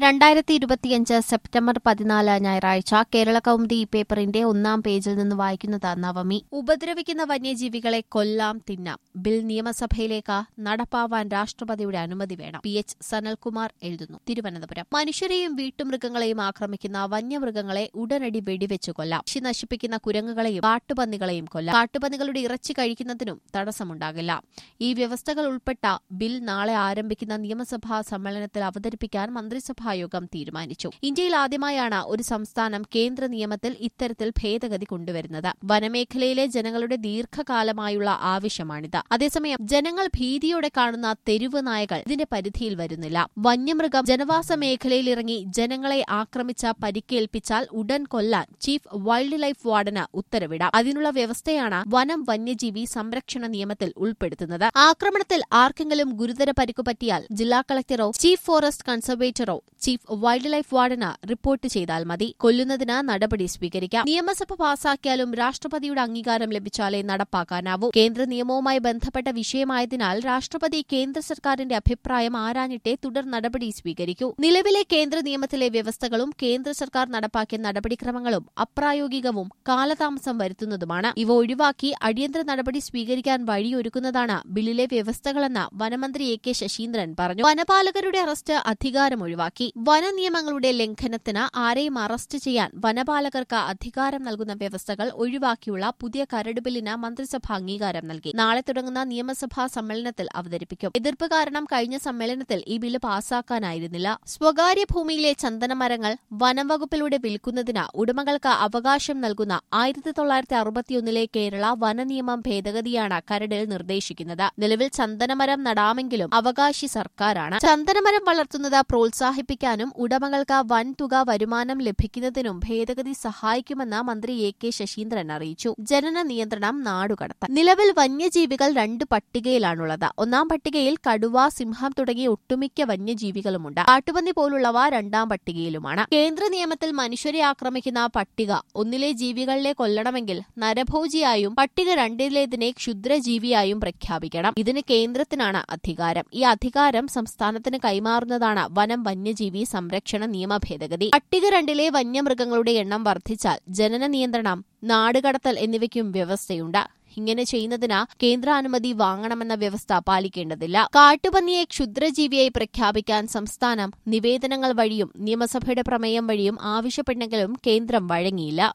രണ്ടായിരത്തി ഇരുപത്തിയഞ്ച് സെപ്റ്റംബർ പതിനാല് ഞായറാഴ്ച കേരള കൗമുദി ഈ പേപ്പറിന്റെ ഒന്നാം പേജിൽ നിന്ന് വായിക്കുന്നത് നവമി ഉപദ്രവിക്കുന്ന വന്യജീവികളെ കൊല്ലാം തിന്നാം ബിൽ നിയമസഭയിലേക്ക് നടപ്പാവാൻ രാഷ്ട്രപതിയുടെ അനുമതി വേണം പി എച്ച് സനൽകുമാർ എഴുതുന്നു തിരുവനന്തപുരം മനുഷ്യരെയും വീട്ടുമൃഗങ്ങളെയും ആക്രമിക്കുന്ന വന്യമൃഗങ്ങളെ ഉടനടി വെടിവെച്ച് കൊല്ലാം കൃഷി നശിപ്പിക്കുന്ന കുരങ്ങുകളെയും കാട്ടുപന്നികളെയും കൊല്ലാം കാട്ടുപന്നികളുടെ ഇറച്ചി കഴിക്കുന്നതിനും തടസ്സമുണ്ടാകില്ല ഈ വ്യവസ്ഥകൾ ഉൾപ്പെട്ട ബിൽ നാളെ ആരംഭിക്കുന്ന നിയമസഭാ സമ്മേളനത്തിൽ അവതരിപ്പിക്കാൻ മന്ത്രിസഭായോഗം തീരുമാനിച്ചു ഇന്ത്യയിൽ ആദ്യമായാണ് ഒരു സംസ്ഥാനം കേന്ദ്ര നിയമത്തിൽ ഇത്തരത്തിൽ ഭേദഗതി കൊണ്ടുവരുന്നത് വനമേഖലയിലെ ജനങ്ങളുടെ ദീർഘകാലമായുള്ള ആവശ്യമാണിത് അതേസമയം ജനങ്ങൾ ഭീതിയോടെ കാണുന്ന തെരുവ് നായകൾ ഇതിന്റെ പരിധിയിൽ വരുന്നില്ല വന്യമൃഗം ജനവാസ മേഖലയിൽ ഇറങ്ങി ജനങ്ങളെ ആക്രമിച്ച പരിക്കേൽപ്പിച്ചാൽ ഉടൻ കൊല്ലാൻ ചീഫ് വൈൽഡ് ലൈഫ് വാർഡന് ഉത്തരവിടാം അതിനുള്ള വ്യവസ്ഥയാണ് വനം വന്യജീവി സംരക്ഷണ നിയമത്തിൽ ഉൾപ്പെടുത്തുന്നത് ആക്രമണത്തിൽ ആർക്കെങ്കിലും ഗുരുതര പരിക്കു പറ്റിയാൽ ജില്ലാ കളക്ടറോ ചീഫ് ഫോറസ്റ്റ് കൺസർവേറ്ററോ ചീഫ് വൈൽഡ് ലൈഫ് വാർഡന് റിപ്പോർട്ട് ചെയ്താൽ മതി കൊല്ലുന്നതിന് നടപടി സ്വീകരിക്കാം നിയമസഭ പാസാക്കിയാലും രാഷ്ട്രപതിയുടെ അംഗീകാരം ലഭിച്ചാലേ നടപ്പാക്കാനാവൂ കേന്ദ്ര നിയമവുമായി ബന്ധപ്പെട്ട വിഷയമായതിനാൽ രാഷ്ട്രപതി കേന്ദ്ര സർക്കാരിന്റെ അഭിപ്രായം ആരാഞ്ഞിട്ടേ തുടർ നടപടി സ്വീകരിക്കൂ നിലവിലെ കേന്ദ്ര നിയമത്തിലെ വ്യവസ്ഥകളും കേന്ദ്ര സർക്കാർ നടപ്പാക്കിയ നടപടിക്രമങ്ങളും അപ്രായോഗികവും കാലതാമസം വരുത്തുന്നതുമാണ് ഇവ ഒഴിവാക്കി അടിയന്തര നടപടി സ്വീകരിക്കാൻ വഴിയൊരുക്കുന്നതാണ് ബില്ലിലെ വ്യവസ്ഥകളെന്ന് വനമന്ത്രി എ കെ ശശീന്ദ്രൻ പറഞ്ഞു വനപാലകരുടെ അറസ്റ്റ് അധികാരം ഒഴിവാക്കി വനനിയമങ്ങളുടെ ലംഘനത്തിന് ആരെയും അറസ്റ്റ് ചെയ്യാൻ വനപാലകർക്ക് അധികാരം നൽകുന്ന വ്യവസ്ഥകൾ ഒഴിവാക്കിയുള്ള പുതിയ കരട് ബില്ലിന് മന്ത്രിസഭ അംഗീകാരം നൽകി നാളെ തുടങ്ങുന്ന നിയമസഭാ സമ്മേളനത്തിൽ അവതരിപ്പിക്കും എതിർപ്പ് കാരണം കഴിഞ്ഞ സമ്മേളനത്തിൽ ഈ ബില്ല് പാസാക്കാനായിരുന്നില്ല സ്വകാര്യ ഭൂമിയിലെ ചന്ദനമരങ്ങൾ വനംവകുപ്പിലൂടെ വിൽക്കുന്നതിന് ഉടമകൾക്ക് അവകാശം നൽകുന്ന ആയിരത്തി തൊള്ളായിരത്തി അറുപത്തിയൊന്നിലെ കേരള വനനിയമം ഭേദഗതിയാണ് കരടിൽ നിർദ്ദേശിക്കുന്നത് നിലവിൽ ചന്ദനമരം നടാമെങ്കിലും അവകാശി സർക്കാരാണ് ചന്ദനമരം വളർത്തുന്നത് പ്രോത്സാഹിപ്പിക്കാനും ഉടമകൾക്ക് വൻതുക വരുമാനം ലഭിക്കുന്നതിനും ഭേദഗതി സഹായിക്കുമെന്ന് മന്ത്രി എ കെ ശശീന്ദ്രൻ അറിയിച്ചു ജനന നിയന്ത്രണം നാടുകടത്തൽ നിലവിൽ വന്യജീവികൾ രണ്ട് പട്ടികയിലാണുള്ളത് ഒന്നാം പട്ടികയിൽ കടുവ സിംഹം തുടങ്ങിയ ഒട്ടുമിക്ക വന്യജീവികളുമുണ്ട് കാട്ടുപന്നി പോലുള്ളവ രണ്ടാം പട്ടികയിലുമാണ് കേന്ദ്ര നിയമത്തിൽ മനുഷ്യരെ ആക്രമിക്കുന്ന പട്ടിക ഒന്നിലെ ജീവികളിലെ കൊല്ലണമെങ്കിൽ നരഭോജിയായും പട്ടിക രണ്ടിലേതിനെ ക്ഷുദ്രജീവിയായും പ്രഖ്യാപിക്കണം ഇതിന് കേന്ദ്രത്തിനാണ് അധികാരം ഈ അധികാരം സംസ്ഥാനത്തിന് കൈമാറുന്നതാണ് വനം വന്യജീവി സംരക്ഷണ നിയമ ഭേദഗതി പട്ടിക രണ്ടിലെ വന്യമൃഗങ്ങളുടെ എണ്ണം വർദ്ധിച്ചാൽ ജനന നിയന്ത്രണം നാടുകടത്തൽ എന്നിവയ്ക്കും വ്യവസ്ഥയുണ്ട് ഇങ്ങനെ ചെയ്യുന്നതിന് കേന്ദ്രാനുമതി വാങ്ങണമെന്ന വ്യവസ്ഥ പാലിക്കേണ്ടതില്ല കാട്ടുപന്നിയെ ക്ഷുദ്രജീവിയായി പ്രഖ്യാപിക്കാൻ സംസ്ഥാനം നിവേദനങ്ങൾ വഴിയും നിയമസഭയുടെ പ്രമേയം വഴിയും ആവശ്യപ്പെട്ടെങ്കിലും കേന്ദ്രം വഴങ്ങിയില്ല